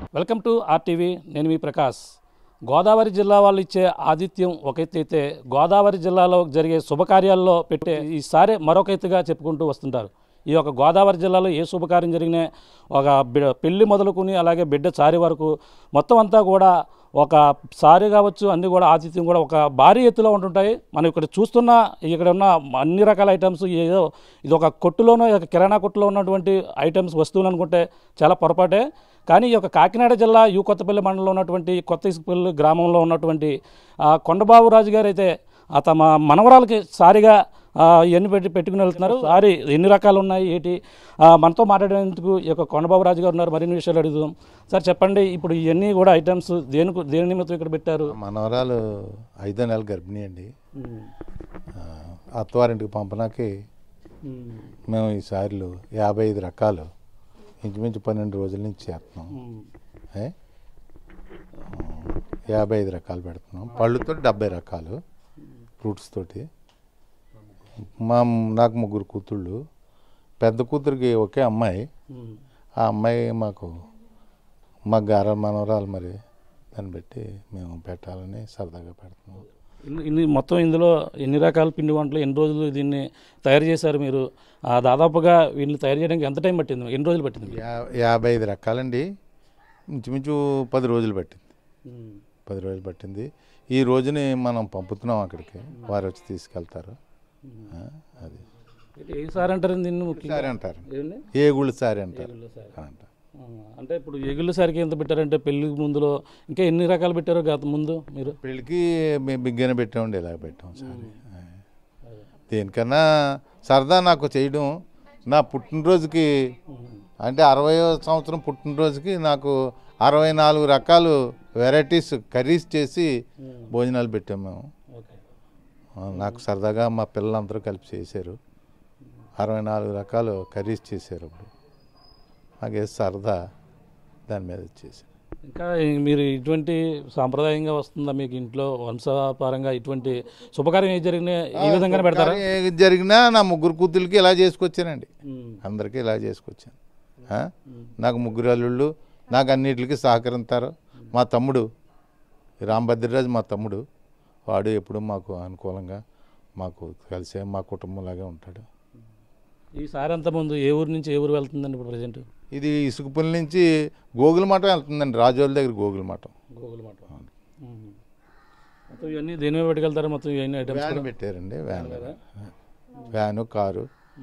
Welcome to RTV నేను మీ ప్రకాష్ గోదావరి జిల్లా వాళ్ళు ఇచ్చే ఆతిథ్యం ఒక ఎత్తు అయితే గోదావరి జిల్లాలో జరిగే శుభకార్యాల్లో పెట్టే ఈసారి మరొక ఎత్తుగా చెప్పుకుంటూ వస్తుంటారు ఈ యొక్క గోదావరి జిల్లాలో ఏ శుభకార్యం జరిగినా ఒక బి- పెళ్లి మొదలుకుని అలాగే బిడ్డ చారి వరకు మొత్తం అంతా కూడా ఒక సారీ కావచ్చు అన్నీ కూడా ఆతిథ్యం కూడా ఒక భారీ ఎత్తులో ఉంటుంటాయి మనం ఇక్కడ చూస్తున్న ఇక్కడ ఉన్న అన్ని రకాల ఐటమ్స్ ఏదో ఇది ఒక కొట్టులోనో ఒక కిరాణా కొట్టులో ఉన్నటువంటి ఐటమ్స్ వస్తువులు అనుకుంటే చాలా పొరపాటే కానీ ఈ యొక్క కాకినాడ జిల్లా యూ కొత్తపల్లి మండలంలో ఉన్నటువంటి కొత్త ఇసుకపల్లి గ్రామంలో ఉన్నటువంటి ఆ, కొండబాబు రాజు గారు అయితే ఆ తమ మనవరాలకి సారిగా ఆ, ఇవన్నీ పెట్టి పెట్టుకుని వెళ్తున్నారు సారీ ఎన్ని రకాలు ఉన్నాయి ఏంటి ఆ, మనతో మాట్లాడేందుకు ఈ యొక్క కొండబాబు రాజు గారు ఉన్నారు మరిన్ని విషయాలు అడుగుదాం సార్ చెప్పండి ఇప్పుడు ఇవన్నీ కూడా ఐటమ్స్ దేనికి దేని నిమిత్తం ఇక్కడ పెట్టారు మనవరాలు ఐదో నెల గర్భిణీ అండి ఆ, అత్తవారింటికి పంపడానికి మేము ఈ సార్లు యాభై ఐదు రకాలు ఇంచుమించు పన్నెండు రోజుల నుంచి చేస్తున్నాం ఏ? ఆ, యాభై ఐదు రకాలు పెడుతున్నాం పళ్ళుతో డెబ్బై రకాలు ఫ్రూట్స్ తోటి మా నాకు ముగ్గురు కూతుళ్ళు పెద్ద కూతురికి ఒకే అమ్మాయి ఆ అమ్మాయి మాకు మా గార మనవరాలు మరి దాన్ని బట్టి మేము పెట్టాలని సరదాగా పెడుతున్నాం ఇన్ని- ఇన్ని మొత్తం ఇందులో ఎన్ని రకాల పిండి వంటలు ఎన్ని రోజులు దీన్ని తయారు చేశారు మీరు ఆ, దాదాపుగా వీటిని తయారు చేయడానికి ఎంత టైం పట్టింది ఎన్ని రోజులు పట్టింది యా యాభై ఐదు రకాలండి ఇంచుమించు పది రోజులు పట్టింది పది రోజులు పట్టింది ఈ రోజుని మనం పంపుతున్నాం అక్కడికి వారు వచ్చి తీసుకెళ్తారు ఆ, అది ఏ సార్ అంటారు దీన్ని ముఖ్యంగా సారీ అంటారు ఏమండి? ఏగుళ్ళు సారీ అంటారు ఏగుళ్ళ సారీ. అని అంటారు ఆ, అంటే ఇప్పుడు ఎగుళ్ళ సారికి ఎంత పెట్టారంటే పెళ్లి ముందులో ఇంకా ఎన్ని రకాలు పెట్టారు గత ముందు మీరు పెళ్ళికి మేము బిగ్గన పెట్టామండి ఇలా పెట్టాం సారీ ఆ. దేనికన్నా సరదా నాకు చేయడం నా పుట్టినరోజుకి అంటే అరవై సంవత్సరం పుట్టినరోజుకి నాకు అరవై నాలుగు రకాలు వెరైటీస్ కర్రీస్ చేసి భోజనాలు పెట్టాము మేము ఓకే ఆ, నాకు సరదాగా మా పిల్లలందరూ కలిపి చేశారు అరవై నాలుగు రకాలు కర్రీస్ చేశారు అప్పుడు నాకే సరదా దాని మీద వచ్చేసి ఇంకా ఈ- మీరు ఇటువంటి సాంప్రదాయంగా వస్తుందా మీకు ఇంట్లో వంశపారంగా ఇటువంటి శుభకార్యం ఏది జరిగినా ఈ విధంగానే పెడతారా ఏది జరిగినా నా ముగ్గురు కూతురికి ఇలా చేసుకొచ్చానండి ఉమ్. అందరికీ ఇలా చేసుకొచ్చాను ఆ? నాకు ముగ్గురు అల్లుళ్ళు నాకు అన్నిటికీ సహకరిస్తారు మా తమ్ముడు రాంభద్రరాజు మా తమ్ముడు వాడు ఎప్పుడు మాకు అనుకూలంగా మాకు కలిసే మా కుటుంబంలాగే ఉంటాడు ఈ సారి అంత ముందు ఏ ఊరు నుంచి ఏ ఊరు వెళ్తుందండి ఇప్పుడు ప్రజెంట్ ఇది ఇసుకపల్లి నుంచి గోగుల మఠం వెళ్తుందండి రాజోల దగ్గర గోగుల మఠం గూగుల్ మాట మొత్తం ఇవన్నీ దేని మీద పెట్టుకెళ్తారు మొత్తం ఇవన్నీ ఐటమ్స్ వ్యాన్ పెట్టారండి వ్యాన్ వ్యాను కారు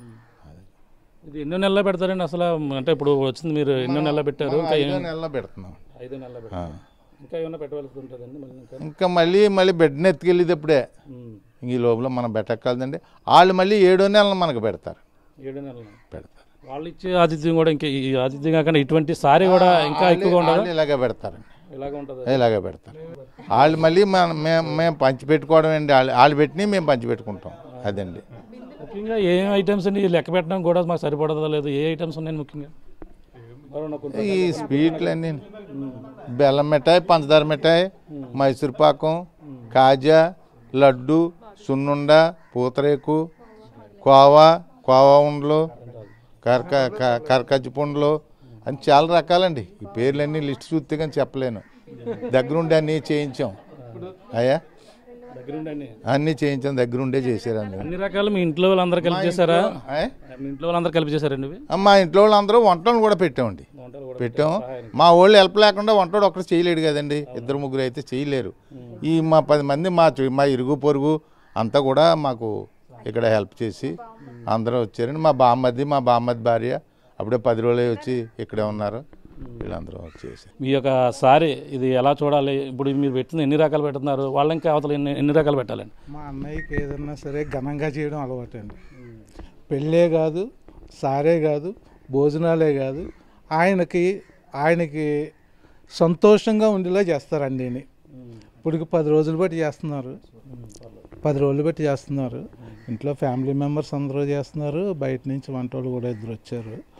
ఇది ఎన్నో నెలలు పెడతారండి అసలు అంటే ఇప్పుడు వచ్చింది మీరు ఎన్నో నెలలు పెట్టారు ఇంకా ఐదో నెలలో పెడుతున్నాం ఐదు నెలలు పెట్టారు ఇంకా ఏమైనా పెట్టవలసి ఉంటుందండి మళ్ళీ ఇంకా ఇంకా మళ్ళీ మళ్ళీ బెడ్ని ఎత్తుకెళ్ళేటప్పుడే ఉమ్. ఇంక ఈ లోపల మనం పెట్టక్కలదండి వాళ్ళు మళ్ళీ ఏడో నెలలు మనకు పెడతారు ఏడు నెలలు పెడతారు వాళ్ళు ఇచ్చే ఆతిథ్యం కూడా ఇంకా ఈ ఆతిథ్యం కాకుండా ఇటువంటి సారీ కూడా ఇంకా ఎక్కువగా ఉండదు వాళ్ళు ఇలాగే పెడతారండి ఇలాగ ఉంటుంది ఇలాగే పెడతారు వాళ్ళు మళ్ళీ మనం మేము మేము పంచి పెట్టుకోవడం అండి వాళ్ళు వాళ్ళు పెట్టినవి మేము పంచి పెట్టుకుంటాం అదండి ముఖ్యంగా ఏం ఐటమ్స్ అండి లెక్క పెట్టడం కూడా మాకు సరిపడదా లేదు ఏ ఐటమ్స్ ఉన్నాయి ముఖ్యంగా ఎవరన్నా కొంత- ఈ స్వీట్లు అన్నీ బెల్లం మిఠాయి పంచదార మిఠాయి మైసూర్ పాకం కాజా లడ్డు సున్నుండ పూతరేకు కోవా కోవా ఉండలు కరక క- కరకజ్జి పండ్లు అని చాలా రకాలండి ఈ పేర్లన్నీ లిస్ట్ చూస్తే కానీ చెప్పలేను దగ్గరుండి అన్నీ చేయించాం అయ్యా దగ్గరుండి అన్ని అన్నీ చేయించాం దగ్గరుండే చేశారు అందరూ అన్ని రకాలు మీ ఇంట్లో వాళ్ళందరూ కలిపి చేశారా అయ్యా? మీ ఇంట్లో వాళ్ళందరూ కలిపి చేశారండి ఇవి మా ఇంట్లో వాళ్ళందరూ వంటలు కూడా పెట్టామండి వంటలు కూడా పెట్టాం మా వాళ్ళు హెల్ప్ లేకుండా వంటోడు ఒక్కడు చేయలేడు కదండి ఇద్దరు ముగ్గురు అయితే చేయలేరు ఈ మా పది మంది మా చు- మా ఇరుగు పొరుగు అంతా కూడా మాకు ఇక్కడ హెల్ప్ చేసి అందరూ వచ్చారండి మా బామ్మది మా బామ్మది భార్య అప్పుడే పది రోజులే వచ్చి ఇక్కడే ఉన్నారు వీళ్ళందరూ వచ్చేసి మీ యొక్క సారీ ఇది ఎలా చూడాలి ఇప్పుడు మీరు పెట్టింది ఎన్ని రకాలు పెడుతున్నారు వాళ్ళ ఇంకా అవతల ఎన్ని ఎన్ని రకాలు పెట్టాలండి మా అన్నయ్యకి ఏదన్నా సరే ఘనంగా చేయడం అలవాటు అండి పెళ్ళే కాదు సారే కాదు భోజనాలే కాదు ఆయనకి ఆయనకి సంతోషంగా ఉండేలా చేస్తారండి ఈయన. ఇప్పటికి పది రోజులు బట్టి చేస్తున్నారు పది రోజులు బట్టి చేస్తున్నారు ఇంట్లో ఫ్యామిలీ మెంబర్స్ అందరూ చేస్తున్నారు బయట నుంచి వంట వాళ్ళు కూడా ఇద్దరు వచ్చారు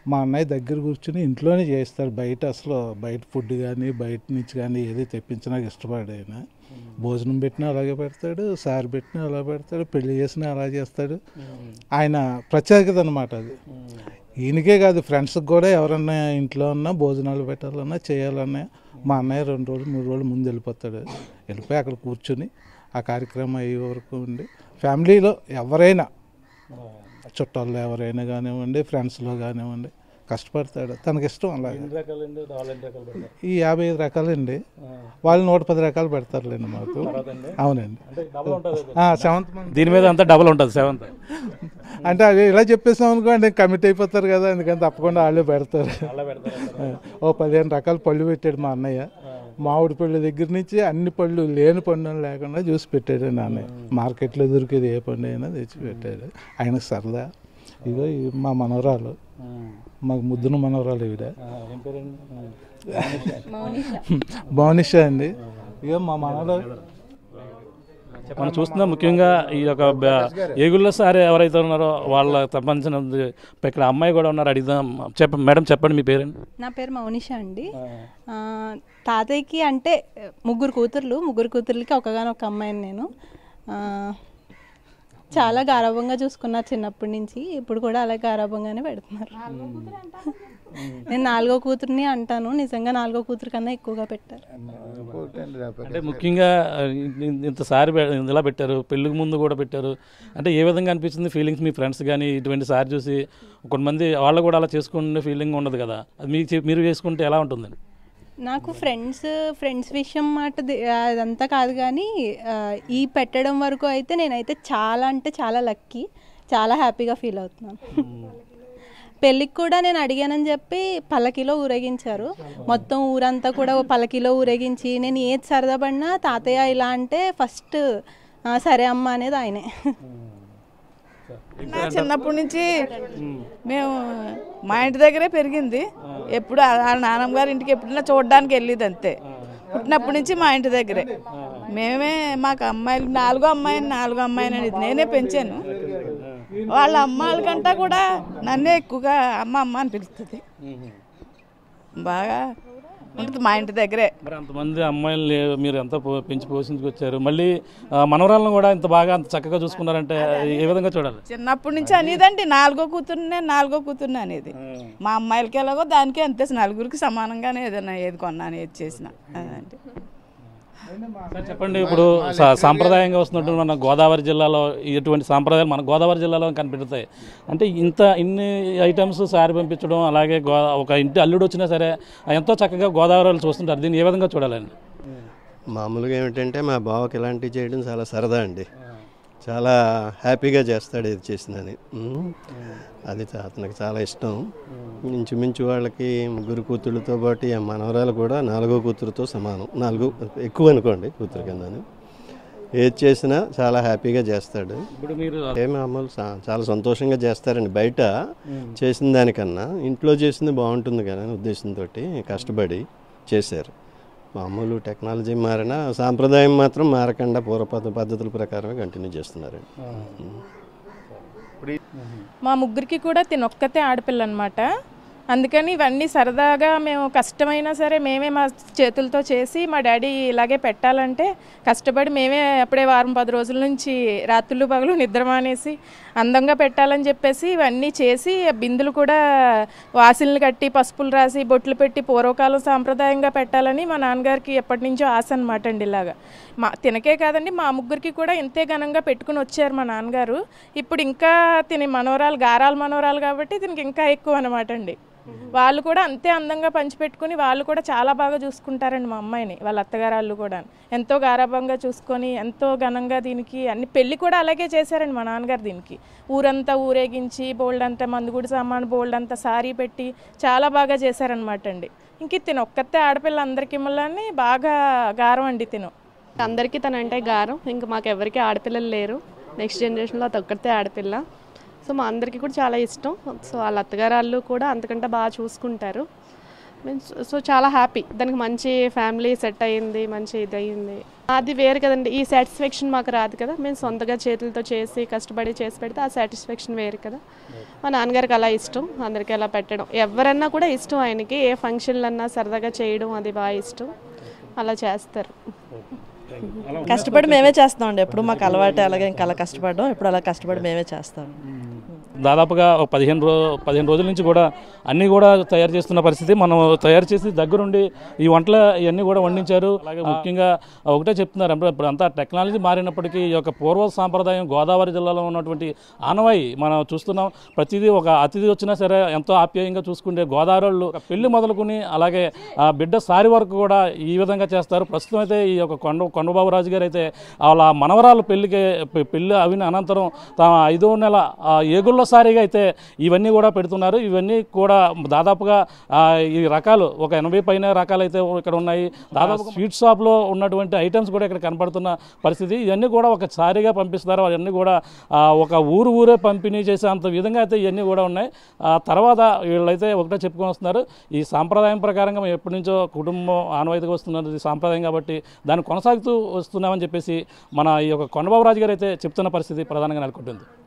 మా అన్నయ్య దగ్గర కూర్చుని ఇంట్లోనే చేస్తాడు బయట అసలు బయట ఫుడ్ కానీ బయట నుంచి కానీ ఏది తెప్పించినా ఇష్టపడు ఆయన భోజనం పెట్టినా అలాగే పెడతాడు సారి పెట్టినా అలా పెడతాడు పెళ్లి చేసినా అలా చేస్తాడు ఆయన ప్రత్యేకత అనమాట అది ఈయనకే కాదు ఫ్రెండ్స్కి కూడా ఎవరన్నా ఇంట్లో ఉన్నా భోజనాలు పెట్టాలన్నా చేయాలన్నా మా అన్నయ్య రెండు రోజులు మూడు రోజులు ముందు వెళ్ళిపోతాడు వెళ్ళిపోయి అక్కడ కూర్చుని ఆ కార్యక్రమం అయ్యే వరకు ఉండి ఫ్యామిలీలో ఎవరైనా చుట్టాల్లో ఎవరైనా కానివ్వండి ఫ్రెండ్స్లో కానివ్వండి కష్టపడతాడు తనకి ఇష్టం అలాగే ఎన్ని రకాలండి వాళ్ళు ఎన్ని రకాలు పెడతారు ఈ యాభై ఐదు రకాలండి వాళ్ళు నూట పది రకాలు పెడతారులేండి మాకు అవునండి అంటే డబుల్ ఉంటుంది సెవెంత్ మంత్ దీని మీద అంతా డబుల్ ఉంటుంది సెవెంత్ అంటే అది ఇలా చెప్పేసాం అనుకోండి కమిట్ అయిపోతారు కదా ఎందుకంటే తప్పకుండా వాళ్ళే పెడతారు అలా పెడతారు ఓ పదిహేను రకాల పళ్ళు పెట్టాడు మా అన్నయ్య మామిడి పళ్ళు దగ్గర నుంచి అన్ని పళ్ళు లేని పండు లేకుండా చూసి పెట్టాడు నాన్నయ్య మార్కెట్లో దొరికేది ఏ పండు అయినా తెచ్చి పెట్టాడు ఆయనకు సరదా ఇగో ఈ మా మనవరాలు మాకు ముద్దున మనవరాలు ఈవిడ ఏం పేరండి భువనిష అండి ఇగో మా మనవరాలు మనం చూస్తున్నాం ముఖ్యంగా ఈ యొక్క బ- ఏగుళ్ళ సార్ ఎవరైతే ఉన్నారో వాళ్ళ సంబంధించిన ఇక్కడ అమ్మాయి కూడా ఉన్నారు అడిగిదాం చెప్ప మేడం చెప్పండి మీ పేరండి నా పేరు మౌనిష అండి ఆ, తాతయ్యకి అంటే ముగ్గురు కూతుర్లు ముగ్గురు కూతుర్లకి ఒకగానొక అమ్మాయిని నేను ఆ, చాలా గారాభంగా చూసుకున్నారు చిన్నప్పటి నుంచి ఇప్పుడు కూడా అలా గారాభంగానే పెడుతున్నారు నేను నాలుగో కూతుర్ని అంటాను నిజంగా నాలుగో కూతురు కన్నా ఎక్కువగా పెట్టారు అంటే ముఖ్యంగా ఇ- ఇంతసారి పె- ఇలా పెట్టారు పెళ్ళికి ముందు కూడా పెట్టారు అంటే ఏ విధంగా అనిపించింది ఫీలింగ్స్ మీ ఫ్రెండ్స్ కానీ ఇటువంటి సారి చూసి కొంతమంది వాళ్ళు కూడా అలా చేసుకునే ఫీలింగ్ ఉండదు కదా అది మీకు చే- మీరు చేసుకుంటే ఎలా ఉంటుంది నాకు ఫ్రెండ్స్ ఫ్రెండ్స్ విషయం మాట ది- అదంతా కాదు కానీ ఆ, ఈ పెట్టడం వరకు అయితే నేనైతే చాలా అంటే చాలా లక్కీ చాలా హ్యాపీగా ఫీల్ అవుతున్నాను పెళ్ళికి కూడా నేను అడిగానని చెప్పి పల్లకిలో ఊరేగించారు మొత్తం ఊరంతా కూడా ఓ పల్లకిలో ఊరేగించి నేను ఏది సరదా పడినా తాతయ్య ఇలా అంటే ఫస్ట్ "ఆ, సరే అమ్మ అనేది ఆయనే నా చిన్నప్పటి నుంచి మేము మా ఇంటి దగ్గరే పెరిగింది ఎప్పుడు ఆ- వాళ్ళ నాన్నమ్మ గారి ఇంటికి ఎప్పుడైనా చూడడానికి వెళ్ళేది అంతే పుట్టినప్పటి నుంచి మా ఇంటి దగ్గరే మేమే మాకు అమ్మాయిలు నాలుగో అమ్మాయి నాలుగో అమ్మాయి అనేది నేనే పెంచాను వాళ్ళ అమ్మాయిల కంటే కూడా నన్నే ఎక్కువగా అమ్మ అమ్మ అని పిలుస్తుంది బాగా ఉంటుంది మా ఇంటి దగ్గరే మరి అంతమంది అమ్మాయిలు లే- మీరు ఎంత పో- పెంచి పోషించుకొచ్చారు మళ్ళీ ఆ, మనవరాలను కూడా ఇంత బాగా అంత చక్కగా చూసుకున్నారంటే ఏ విధంగా చూడాలి చిన్నప్పటి నుంచి అనేదండి నాలుగో కూతురునే నాలుగో కూతురుని అనేది మా అమ్మాయిలకి ఎలాగో దానికి అంతే నలుగురికి సమానంగానే ఏదైనా ఏది కొన్నాను ఏది చేసినా అదండి సార్ చెప్పండి ఇప్పుడు సా- సాంప్రదాయంగా వస్తున్నట్టు మన గోదావరి జిల్లాలో ఇటువంటి సాంప్రదాయాలు మన గోదావరి జిల్లాలో కనిపెడతాయి అంటే ఇంత ఇన్ని ఐటమ్స్ సారి పంపించడం అలాగే గో ఒక ఇంటి అల్లుడు వచ్చినా సరే ఎంతో చక్కగా గోదావరి చూస్తుంటారు దీన్ని ఏ విధంగా చూడాలండి మామూలుగా ఏమిటంటే మా బావకి ఇలాంటివి చేయడం చాలా సరదా అండి చాలా హ్యాపీగా చేస్తాడు ఇది చేసిందని ఉమ్. అది చా- అతనికి చాలా ఇష్టం ఇంచుమించు వాళ్ళకి ముగ్గురు కూతుళ్ళతో పాటు ఈ మనవరాలు కూడా నాలుగో కూతురుతో సమానం నాలుగు ఎక్కువ అనుకోండి కూతురు కిందని ఏది చేసినా చాలా హ్యాపీగా చేస్తాడు ఇప్పుడు మీరు ఏ మామూలు సా- చాలా సంతోషంగా చేస్తారండి బయట చేసిన దానికన్నా ఇంట్లో చేసింది బాగుంటుంది కదా అనే ఉద్దేశంతో కష్టపడి చేశారు మామూలు టెక్నాలజీ మారినా సాంప్రదాయం మాత్రం మారకుండా పూర్వపద్ధ పద్ధతుల ప్రకారమే కంటిన్యూ చేస్తున్నారండి మా ముగ్గురికి కూడా తినొక్కతే ఆడపిల్ల అనమాట అందుకని ఇవన్నీ సరదాగా మేము కష్టమైనా సరే మేమే మా చేతులతో చేసి మా డాడీ ఇలాగే పెట్టాలంటే కష్టపడి మేమే అప్పుడే వారం పది రోజుల నుంచి రాత్రులు పగలు నిద్ర మానేసి అందంగా పెట్టాలని చెప్పేసి ఇవన్నీ చేసి బిందులు కూడా వాసిల్ని కట్టి పసుపులు రాసి బొట్లు పెట్టి పూర్వకాలం సాంప్రదాయంగా పెట్టాలని మా నాన్నగారికి ఎప్పటి నుంచో ఆశ అనమాట అండి ఇలాగా మా తినకే కాదండి మా ముగ్గురికి కూడా ఇంతే ఘనంగా పెట్టుకుని వచ్చారు మా నాన్నగారు ఇప్పుడు ఇంకా తిని మనవరాలు గారాల మనవరాలు కాబట్టి దీనికి ఇంకా ఎక్కువ అనమాట అండి వాళ్ళు కూడా అంతే అందంగా పంచిపెట్టుకుని వాళ్ళు కూడా చాలా బాగా చూసుకుంటారండి మా అమ్మాయిని వాళ్ళ అత్తగారు వాళ్ళు కూడా ఎంతో గారాభంగా చూసుకొని ఎంతో ఘనంగా దీనికి అన్ని పెళ్లి కూడా అలాగే చేశారండి మా నాన్నగారు దీనికి ఊరంతా ఊరేగించి బోల్డ్ అంతా మందుగుడి సామాన్ బోల్డ్ అంతా సారీ పెట్టి చాలా బాగా చేశారనమాట అండి ఇంక తిను ఒక్కతే ఆడపిల్ల అందరికీ మళ్ళీ బాగా గారం అండి తిను అందరికీ తనంటే గారం ఇంకా మాకు ఎవరికి ఆడపిల్లలు లేరు నెక్స్ట్ జనరేషన్లో అది ఒక్కతే ఆడపిల్ల సో మా అందరికీ కూడా చాలా ఇష్టం సో వాళ్ళ అత్తగారు వాళ్ళు కూడా అంతకంటే బాగా చూసుకుంటారు మీన్స్ సో చాలా హ్యాపీ దానికి మంచి ఫ్యామిలీ సెట్ అయ్యింది మంచి ఇది అయ్యింది అది వేరు కదండి ఈ సాటిస్ఫాక్షన్ మాకు రాదు కదా మేము సొంతగా చేతులతో చేసి కష్టపడి చేసి పెడితే ఆ సాటిస్ఫాక్షన్ వేరు కదా మా నాన్నగారికి అలా ఇష్టం అందరికీ అలా పెట్టడం ఎవరన్నా కూడా ఇష్టం ఆయనకి ఏ ఫంక్షన్లన్నా సరదాగా చేయడం అది బాగా ఇష్టం అలా చేస్తారు కష్టపడి మేమే చేస్తామండి ఎప్పుడు మాకు అలవాటు అలాగే ఇంకా అలా కష్టపడడం ఎప్పుడు అలా కష్టపడి మేమే చేస్తాం దాదాపుగా ఒక పదిహేను రో పదిహేను రోజుల నుంచి కూడా అన్నీ కూడా తయారు చేస్తున్న పరిస్థితి మనం తయారు చేసి దగ్గరుండి ఈ వంటలు ఇవన్నీ కూడా వండించారు అలాగే ముఖ్యంగా ఒకటే చెప్తున్నారు అంటే ఇప్పుడు అంతా టెక్నాలజీ మారినప్పటికీ ఈ యొక్క పూర్వ సాంప్రదాయం గోదావరి జిల్లాలో ఉన్నటువంటి ఆనవాయి మనం చూస్తున్నాం ప్రతిదీ ఒక అతిథి వచ్చినా సరే ఎంతో ఆప్యాయంగా చూసుకుంటే గోదావరి వాళ్ళు ఒక పెళ్లి మొదలుకుని అలాగే ఆ బిడ్డ సారి వరకు కూడా ఈ విధంగా చేస్తారు ప్రస్తుతం అయితే ఈ యొక్క కొండ కొండబాబు రాజు గారు అయితే వాళ్ళ మనవరాలు పెళ్లికి పె- పెళ్లి అవిన అనంతరం తమ ఐదో నెల ఆ ఏగుళ్ళ సారిగా అయితే ఇవన్నీ కూడా పెడుతున్నారు ఇవన్నీ కూడా దాదాపుగా ఆ, ఈ రకాలు ఒక ఎనభై పైన రకాలు అయితే ఇక్కడ ఉన్నాయి దాదాపు స్వీట్ షాప్లో ఉన్నటువంటి ఐటమ్స్ కూడా ఇక్కడ కనపడుతున్న పరిస్థితి ఇవన్నీ కూడా ఒక సారిగా పంపిస్తారు అవన్నీ కూడా ఆ, ఒక ఊరు ఊరే పంపిణీ చేసే అంత విధంగా అయితే ఇవన్నీ కూడా ఉన్నాయి ఆ తర్వాత వీళ్ళైతే ఒకటే చెప్పుకొని వస్తున్నారు ఈ సాంప్రదాయం ప్రకారంగా మేము ఎప్పటి నుంచో కుటుంబం ఆనవాయితీగా వస్తున్నది ఈ సాంప్రదాయం కాబట్టి దాన్ని కొనసాగుతూ వస్తున్నామని చెప్పేసి మన ఈ యొక్క కొండబాబు రాజు గారు అయితే చెప్తున్న పరిస్థితి ప్రధానంగా నెలకొంటుంది